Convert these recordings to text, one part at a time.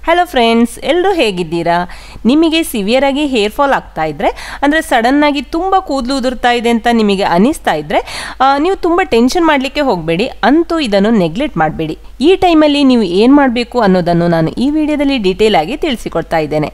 hello friends ಎಲ್ಲರೂ ಹೇಗಿದ್ದೀರಾ ನಿಮಗೆ ಸಿವಿಯರಾಗಿ ಹೇರ್ ಫಾಲ್ ಆಗ್ತಾ ಇದ್ದರೆ ಅಂದರೆ ಸಡನ್ನಾಗಿ ತುಂಬ ಕೂದಲು ಉದುರ್ತಾ ಇದೆ ಅಂತ ನಿಮಗೆ ಅನಿಸ್ತಾ ಇದ್ದರೆ ಆ, ನೀವು ತುಂಬ ಟೆನ್ಷನ್ ಮಾಡಲಿಕ್ಕೆ ಹೋಗಬೇಡಿ ಅಂತೂ ಇದನ್ನು ನೆಗ್ಲೆಕ್ಟ್ ಮಾಡಬೇಡಿ ಈ ಟೈಮಲ್ಲಿ ನೀವು ಏನು ಮಾಡಬೇಕು ಅನ್ನೋದನ್ನು ನಾನು ಈ ವಿಡಿಯೋದಲ್ಲಿ ಡೀಟೇಲ್ ಆಗಿ ತಿಳಿಸಿಕೊಡ್ತಾ ಇದ್ದೇನೆ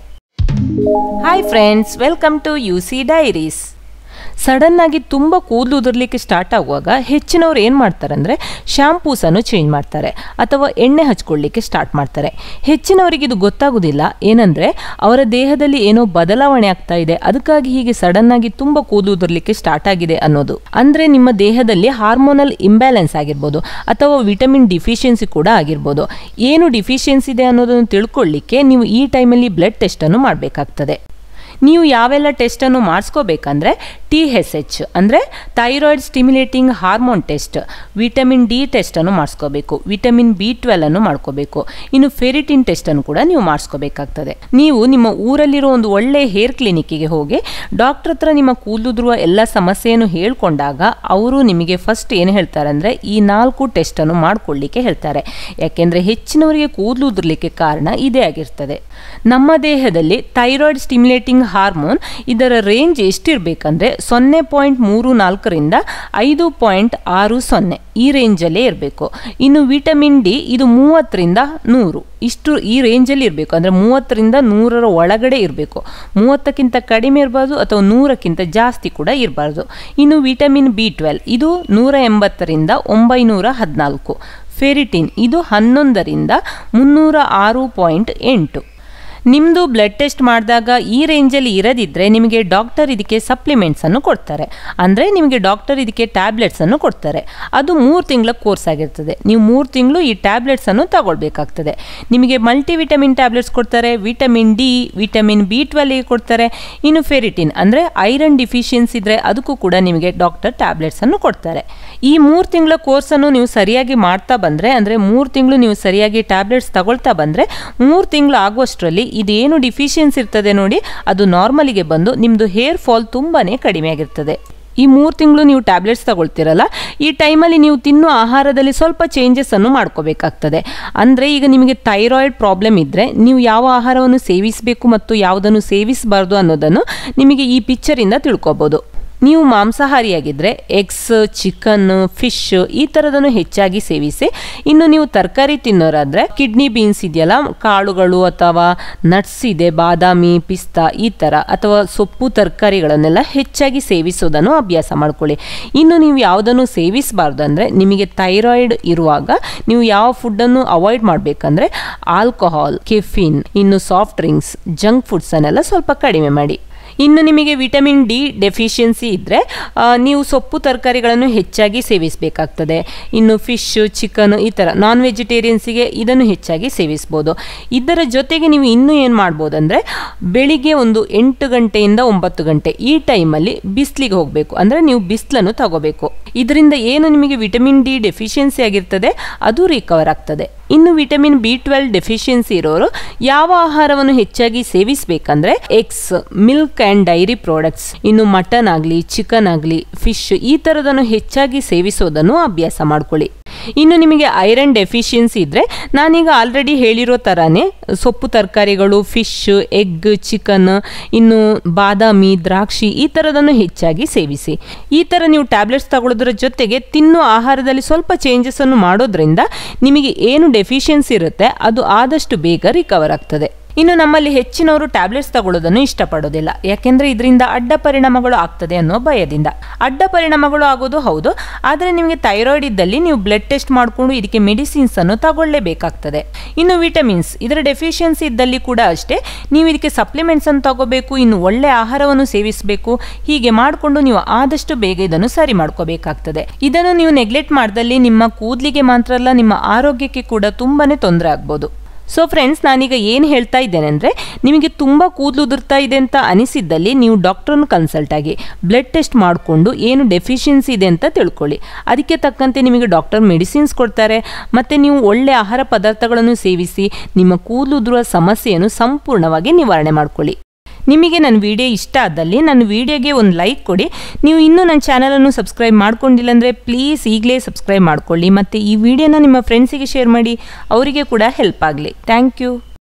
hi friends welcome to U C diaries sudden ಆಗಿ ತುಂಬ ಕೂದಲು ಉದುರ್ಲಿಕ್ಕೆ ಸ್ಟಾರ್ಟ್ ಆಗುವಾಗ ಹೆಚ್ಚಿನವ್ರು ಏನು ಮಾಡ್ತಾರೆ ಅಂದರೆ ಶಾಂಪೂಸನ್ನು ಚೇಂಜ್ ಮಾಡ್ತಾರೆ ಅಥವಾ ಎಣ್ಣೆ ಹಚ್ಕೊಳ್ಳಿಕ್ಕೆ ಸ್ಟಾರ್ಟ್ ಮಾಡ್ತಾರೆ ಹೆಚ್ಚಿನವರಿಗೆ ಇದು ಗೊತ್ತಾಗೋದಿಲ್ಲ ಏನಂದರೆ ಅವರ ದೇಹದಲ್ಲಿ ಏನೋ ಬದಲಾವಣೆ ಆಗ್ತಾ ಇದೆ ಅದಕ್ಕಾಗಿ ಹೀಗೆ ಸಡನ್ ಆಗಿ ತುಂಬ ಕೂದಲು ಉದುರ್ಲಿಕ್ಕೆ ಸ್ಟಾರ್ಟ್ ಆಗಿದೆ ಅನ್ನೋದು ಅಂದರೆ ನಿಮ್ಮ ದೇಹದಲ್ಲಿ ಹಾರ್ಮೋನಲ್ ಇಂಬ್ಯಾಲೆನ್ಸ್ ಆಗಿರ್ಬೋದು ಅಥವಾ ವಿಟಮಿನ್ ಡಿಫಿಷಿಯನ್ಸಿ ಕೂಡ ಆಗಿರ್ಬೋದು ಏನು ಡಿಫಿಷಿಯನ್ಸಿ ಇದೆ ಅನ್ನೋದನ್ನು ತಿಳ್ಕೊಳ್ಳಿಕ್ಕೆ ನೀವು ಈ ಟೈಮಲ್ಲಿ ಬ್ಲಡ್ ಟೆಸ್ಟನ್ನು ಮಾಡಬೇಕಾಗ್ತದೆ ನೀವು ಯಾವೆಲ್ಲ ಟೆಸ್ಟನ್ನು ಮಾಡಿಸ್ಕೋಬೇಕಂದ್ರೆ ಟಿ ಎಸ್ ಎಚ್ ಅಂದರೆ thyroid stimulating hormone test vitamin D ಟೆಸ್ಟನ್ನು ಮಾಡಿಸ್ಕೋಬೇಕು ವಿಟಮಿನ್ ಬಿ ಟ್ವೆಲ್ ಅನ್ನು ಮಾಡ್ಕೋಬೇಕು ಇನ್ನು ಫೆರಿಟಿನ್ ಟೆಸ್ಟನ್ನು ಕೂಡ ನೀವು ಮಾಡಿಸ್ಕೋಬೇಕಾಗ್ತದೆ ನೀವು ನಿಮ್ಮ ಊರಲ್ಲಿರೋ ಒಂದು ಒಳ್ಳೆ ಹೇರ್ ಕ್ಲಿನಿಕ್ಕಿಗೆ ಹೋಗಿ ಡಾಕ್ಟರ್ ಹತ್ರ ನಿಮ್ಮ ಕೂದಲುದುರುವ ಎಲ್ಲ ಸಮಸ್ಯೆಯನ್ನು ಹೇಳ್ಕೊಂಡಾಗ ಅವರು ನಿಮಗೆ ಫಸ್ಟ್ ಏನು ಹೇಳ್ತಾರೆ ಅಂದರೆ ಈ ನಾಲ್ಕು ಟೆಸ್ಟನ್ನು ಮಾಡ್ಕೊಳ್ಳಿಕ್ಕೆ ಹೇಳ್ತಾರೆ ಯಾಕೆಂದರೆ ಹೆಚ್ಚಿನವರಿಗೆ ಕೂದಲು ಉದುರ್ಲಿಕ್ಕೆ ಕಾರಣ ಇದೇ ಆಗಿರ್ತದೆ ನಮ್ಮ ದೇಹದಲ್ಲಿ ಥೈರಾಯ್ಡ್ ಸ್ಟಿಮ್ಯುಲೇಟಿಂಗ್ ಹಾರ್ಮೋನ್ ಇದರ ರೇಂಜ್ ಎಷ್ಟಿರಬೇಕಂದ್ರೆ ಸೊನ್ನೆ ಪಾಯಿಂಟ್ ಮೂರು ನಾಲ್ಕರಿಂದ ಐದು ಪಾಯಿಂಟ್ ಆರು ಸೊನ್ನೆ ಈ ರೇಂಜಲ್ಲೇ ಇರಬೇಕು ಇನ್ನು ವಿಟಮಿನ್ ಡಿ ಇದು ಮೂವತ್ತರಿಂದ ನೂರು ಇಷ್ಟು ಈ ರೇಂಜಲ್ಲಿ ಇರಬೇಕು ಅಂದರೆ ಮೂವತ್ತರಿಂದ ನೂರರ ಒಳಗಡೆ ಇರಬೇಕು ಮೂವತ್ತಕ್ಕಿಂತ ಕಡಿಮೆ ಇರಬಾರ್ದು ಅಥವಾ ನೂರಕ್ಕಿಂತ ಜಾಸ್ತಿ ಕೂಡ ಇರಬಾರ್ದು ಇನ್ನು ವಿಟಮಿನ್ ಬಿ ಟ್ವೆಲ್ ಇದು ನೂರ ಎಂಬತ್ತರಿಂದ ಒಂಬೈನೂರ ಹದಿನಾಲ್ಕು ಫೆರಿಟಿನ್ ಇದು ಹನ್ನೊಂದರಿಂದ ಮುನ್ನೂರ ಆರು ಪಾಯಿಂಟ್ ಎಂಟು ನಿಮ್ಮದು ಬ್ಲಡ್ ಟೆಸ್ಟ್ ಮಾಡಿದಾಗ ಈ ರೇಂಜಲ್ಲಿ ಇರದಿದ್ದರೆ ನಿಮಗೆ ಡಾಕ್ಟರ್ ಇದಕ್ಕೆ ಸಪ್ಲಿಮೆಂಟ್ಸನ್ನು ಕೊಡ್ತಾರೆ ಅಂದರೆ ನಿಮಗೆ ಡಾಕ್ಟರ್ ಇದಕ್ಕೆ ಟ್ಯಾಬ್ಲೆಟ್ಸನ್ನು ಕೊಡ್ತಾರೆ ಅದು ಮೂರು ತಿಂಗಳ ಕೋರ್ಸ್ ಆಗಿರ್ತದೆ ನೀವು ಮೂರು ತಿಂಗಳು ಈ ಟ್ಯಾಬ್ಲೆಟ್ಸನ್ನು ತಗೊಳ್ಬೇಕಾಗ್ತದೆ ನಿಮಗೆ ಮಲ್ಟಿವಿಟಮಿನ್ ಟ್ಯಾಬ್ಲೆಟ್ಸ್ ಕೊಡ್ತಾರೆ ವಿಟಮಿನ್ ಡಿ ವಿಟಮಿನ್ ಬಿ ಟ್ವೆಲ್ಗೆ ಕೊಡ್ತಾರೆ ಇನ್ನು ಫೆರಿಟಿನ್ ಅಂದರೆ ಐರನ್ ಡಿಫಿಷಿಯನ್ಸಿ ಇದ್ದರೆ ಅದಕ್ಕೂ ಕೂಡ ನಿಮಗೆ ಡಾಕ್ಟರ್ ಟ್ಯಾಬ್ಲೆಟ್ಸನ್ನು ಕೊಡ್ತಾರೆ ಈ ಮೂರು ತಿಂಗಳ ಕೋರ್ಸನ್ನು ನೀವು ಸರಿಯಾಗಿ ಮಾಡ್ತಾ ಬಂದರೆ ಅಂದರೆ ಮೂರು ತಿಂಗಳು ನೀವು ಸರಿಯಾಗಿ ಟ್ಯಾಬ್ಲೆಟ್ಸ್ ತಗೊಳ್ತಾ ಬಂದರೆ ಮೂರು ತಿಂಗಳು ಆಗುವಷ್ಟರಲ್ಲಿ ಇದೇನು ಡಿಫಿಷಿಯನ್ಸಿ ಇರ್ತದೆ ನೋಡಿ ಅದು ನಾರ್ಮಲಿಗೆ ಬಂದು ನಿಮ್ಮದು ಹೇರ್ ಫಾಲ್ ತುಂಬಾ ಕಡಿಮೆ ಆಗಿರ್ತದೆ ಈ ಮೂರು ತಿಂಗಳು ನೀವು ಟ್ಯಾಬ್ಲೆಟ್ಸ್ ತಗೊಳ್ತಿರಲ್ಲ ಈ ಟೈಮಲ್ಲಿ ನೀವು ತಿನ್ನೋ ಆಹಾರದಲ್ಲಿ ಸ್ವಲ್ಪ ಚೇಂಜಸ್ ಅನ್ನು ಮಾಡ್ಕೋಬೇಕಾಗ್ತದೆ ಅಂದರೆ ಈಗ ನಿಮಗೆ ಥೈರಾಯ್ಡ್ ಪ್ರಾಬ್ಲಮ್ ಇದ್ದರೆ ನೀವು ಯಾವ ಆಹಾರವನ್ನು ಸೇವಿಸಬೇಕು ಮತ್ತು ಯಾವುದನ್ನು ಸೇವಿಸಬಾರ್ದು ಅನ್ನೋದನ್ನು ನಿಮಗೆ ಈ ಪಿಕ್ಚರಿಂದ ತಿಳ್ಕೊಬೋದು ನೀವು ಮಾಂಸಾಹಾರಿಯಾಗಿದ್ದರೆ ಎಗ್ಸ್ ಚಿಕನ್ ಫಿಶ್ ಈ ಥರದನ್ನು ಹೆಚ್ಚಾಗಿ ಸೇವಿಸಿ ಇನ್ನು ನೀವು ತರಕಾರಿ ತಿನ್ನೋರಾದರೆ ಕಿಡ್ನಿ ಬೀನ್ಸ್ ಇದೆಯಲ್ಲ ಕಾಳುಗಳು ಅಥವಾ ನಟ್ಸ್ ಇದೆ ಬಾದಾಮಿ ಪಿಸ್ತಾ ಈ ಥರ ಅಥವಾ ಸೊಪ್ಪು ತರಕಾರಿಗಳನ್ನೆಲ್ಲ ಹೆಚ್ಚಾಗಿ ಸೇವಿಸೋದನ್ನು ಅಭ್ಯಾಸ ಮಾಡ್ಕೊಳ್ಳಿ ಇನ್ನು ನೀವು ಯಾವುದನ್ನು ಸೇವಿಸಬಾರ್ದು ಅಂದರೆ ನಿಮಗೆ ಥೈರಾಯ್ಡ್ ಇರುವಾಗ ನೀವು ಯಾವ ಫುಡ್ಡನ್ನು ಅವಾಯ್ಡ್ ಮಾಡಬೇಕಂದ್ರೆ ಆಲ್ಕೋಹಾಲ್ ಕೆಫಿನ್ ಇನ್ನು ಸಾಫ್ಟ್ ಡ್ರಿಂಕ್ಸ್ ಜಂಕ್ ಫುಡ್ಸನ್ನೆಲ್ಲ ಸ್ವಲ್ಪ ಕಡಿಮೆ ಮಾಡಿ ಇನ್ನು ನಿಮಗೆ ವಿಟಮಿನ್ ಡಿ ಡೆಫಿಷಿಯನ್ಸಿ ಇದ್ದರೆ ನೀವು ಸೊಪ್ಪು ತರಕಾರಿಗಳನ್ನು ಹೆಚ್ಚಾಗಿ ಸೇವಿಸಬೇಕಾಗ್ತದೆ ಇನ್ನು ಫಿಶ್ ಚಿಕನ್ ಈ ಥರ ನಾನ್ ವೆಜಿಟೇರಿಯನ್ಸಿಗೆ ಇದನ್ನು ಹೆಚ್ಚಾಗಿ ಸೇವಿಸ್ಬೋದು ಇದರ ಜೊತೆಗೆ ನೀವು ಇನ್ನೂ ಏನು ಮಾಡ್ಬೋದು ಅಂದರೆ ಬೆಳಿಗ್ಗೆ ಒಂದು ಎಂಟು ಗಂಟೆಯಿಂದ ಒಂಬತ್ತು ಗಂಟೆ ಈ ಟೈಮಲ್ಲಿ ಬಿಸಿಲಿಗೆ ಹೋಗಬೇಕು ಅಂದರೆ ನೀವು ಬಿಸಿಲನ್ನು ತಗೋಬೇಕು ಇದರಿಂದ ಏನು ನಿಮಗೆ ವಿಟಮಿನ್ ಡಿ ಡೆಫಿಷಿಯನ್ಸಿ ಆಗಿರ್ತದೆ ಅದು ರಿಕವರ್ ಆಗ್ತದೆ ಇನ್ನು ವಿಟಮಿನ್ ಬಿ ಟ್ವೆಲ್ ಡೆಫಿಷಿಯನ್ಸಿ ಇರೋರು ಯಾವ ಆಹಾರವನ್ನು ಹೆಚ್ಚಾಗಿ ಸೇವಿಸಬೇಕಂದ್ರೆ eggs milk and dairy products ಇನ್ನು ಮಟನ್ ಆಗಲಿ ಚಿಕನ್ ಆಗಲಿ ಫಿಶ್ ಈ ಥರದನ್ನು ಹೆಚ್ಚಾಗಿ ಸೇವಿಸೋದನ್ನು ಅಭ್ಯಾಸ ಮಾಡ್ಕೊಳ್ಳಿ ಇನ್ನು ನಿಮಗೆ ಐರನ್ ಡೆಫಿಷಿಯನ್ಸಿ ಇದ್ದರೆ ನಾನೀಗ ಆಲ್ರೆಡಿ ಹೇಳಿರೋ ಥರನೇ ಸೊಪ್ಪು ತರಕಾರಿಗಳು ಫಿಶ್ ಎಗ್ ಚಿಕನ್ ಇನ್ನು ಬಾದಾಮಿ ದ್ರಾಕ್ಷಿ ಈ ಥರದನ್ನು ಹೆಚ್ಚಾಗಿ ಸೇವಿಸಿ ಈ ಥರ ನೀವು ಟ್ಯಾಬ್ಲೆಟ್ಸ್ ತಗೊಳ್ಳೋದ್ರ ಜೊತೆಗೆ ತಿನ್ನೋ ಆಹಾರದಲ್ಲಿ ಸ್ವಲ್ಪ ಚೇಂಜಸನ್ನು ಮಾಡೋದ್ರಿಂದ ನಿಮಗೆ ಏನು ಡೆಫಿಷಿಯನ್ಸಿ ಇರುತ್ತೆ ಅದು ಆದಷ್ಟು ಬೇಗ ರಿಕವರ್ ಆಗ್ತದೆ ಇನ್ನು ನಮ್ಮಲ್ಲಿ ಹೆಚ್ಚಿನವರು ಟ್ಯಾಬ್ಲೆಟ್ಸ್ ತಗೊಳ್ಳೋದನ್ನು ಇಷ್ಟಪಡೋದಿಲ್ಲ ಯಾಕೆಂದರೆ ಇದರಿಂದ ಅಡ್ಡ ಪರಿಣಾಮಗಳು ಆಗ್ತದೆ ಅನ್ನೋ ಭಯದಿಂದ ಅಡ್ಡ ಪರಿಣಾಮಗಳು ಆಗೋದು ಹೌದು ಆದರೆ ನಿಮಗೆ ಥೈರಾಯ್ಡ್ ಇದ್ದಲ್ಲಿ ನೀವು ಬ್ಲಡ್ ಟೆಸ್ಟ್ ಮಾಡಿಕೊಂಡು ಇದಕ್ಕೆ ಮೆಡಿಸಿನ್ಸ್ ಅನ್ನು ತಗೊಳ್ಳೇಬೇಕಾಗ್ತದೆ ಇನ್ನು ವಿಟಮಿನ್ಸ್ ಇದರ ಡೆಫಿಷಿಯನ್ಸಿ ಇದ್ದಲ್ಲಿ ಕೂಡ ಅಷ್ಟೇ ನೀವು ಇದಕ್ಕೆ ಸಪ್ಲಿಮೆಂಟ್ಸ್ ಅನ್ನು ತಗೋಬೇಕು ಇನ್ನು ಒಳ್ಳೆ ಆಹಾರವನ್ನು ಸೇವಿಸಬೇಕು ಹೀಗೆ ಮಾಡಿಕೊಂಡು ನೀವು ಆದಷ್ಟು ಬೇಗ ಇದನ್ನು ಸರಿ ಮಾಡ್ಕೋಬೇಕಾಗ್ತದೆ ಇದನ್ನು ನೀವು ನೆಗ್ಲೆಕ್ಟ್ ಮಾಡ್ದಲ್ಲಿ ನಿಮ್ಮ ಕೂದಲಿಗೆ ಮಾತ್ರ ಅಲ್ಲ ನಿಮ್ಮ ಆರೋಗ್ಯಕ್ಕೆ ಕೂಡ ತುಂಬಾನೇ ತೊಂದರೆ ಆಗ್ಬೋದು ಸೊ ಫ್ರೆಂಡ್ಸ್ ನಾನೀಗ ಏನು ಹೇಳ್ತಾ ಇದ್ದೇನೆ ಅಂದರೆ ನಿಮಗೆ ತುಂಬ ಕೂದಲು ಉದುರ್ತಾ ಇದೆ ಅಂತ ಅನಿಸಿದ್ದಲ್ಲಿ ನೀವು ಡಾಕ್ಟ್ರನ್ನು ಕನ್ಸಲ್ಟ್ ಆಗಿ ಬ್ಲಡ್ ಟೆಸ್ಟ್ ಮಾಡಿಕೊಂಡು ಏನು ಡೆಫಿಷಿಯನ್ಸಿ ಇದೆ ಅಂತ ತಿಳ್ಕೊಳ್ಳಿ ಅದಕ್ಕೆ ತಕ್ಕಂತೆ ನಿಮಗೆ ಡಾಕ್ಟರ್ ಮೆಡಿಸಿನ್ಸ್ ಕೊಡ್ತಾರೆ ಮತ್ತು ನೀವು ಒಳ್ಳೆ ಆಹಾರ ಪದಾರ್ಥಗಳನ್ನು ಸೇವಿಸಿ ನಿಮ್ಮ ಕೂದಲು ಉದುರುವ ಸಮಸ್ಯೆಯನ್ನು ಸಂಪೂರ್ಣವಾಗಿ ನಿವಾರಣೆ ಮಾಡ್ಕೊಳ್ಳಿ ನಿಮಗೆ ನನ್ನ ವಿಡಿಯೋ ಇಷ್ಟ ಆದಲ್ಲಿ ನನ್ನ ವಿಡಿಯೋಗೆ ಒಂದು ಲೈಕ್ ಕೊಡಿ ನೀವು ಇನ್ನೂ ನನ್ನ ಚಾನಲನ್ನು ಸಬ್ಸ್ಕ್ರೈಬ್ ಮಾಡ್ಕೊಂಡಿಲ್ಲ ಅಂದರೆ ಪ್ಲೀಸ್ ಈಗಲೇ ಸಬ್ಸ್ಕ್ರೈಬ್ ಮಾಡ್ಕೊಳ್ಳಿ ಮತ್ತು ಈ ವಿಡಿಯೋನ ನಿಮ್ಮ ಫ್ರೆಂಡ್ಸಿಗೆ ಶೇರ್ ಮಾಡಿ ಅವರಿಗೆ ಕೂಡ ಹೆಲ್ಪ್ ಆಗಲಿ ಥ್ಯಾಂಕ್ ಯು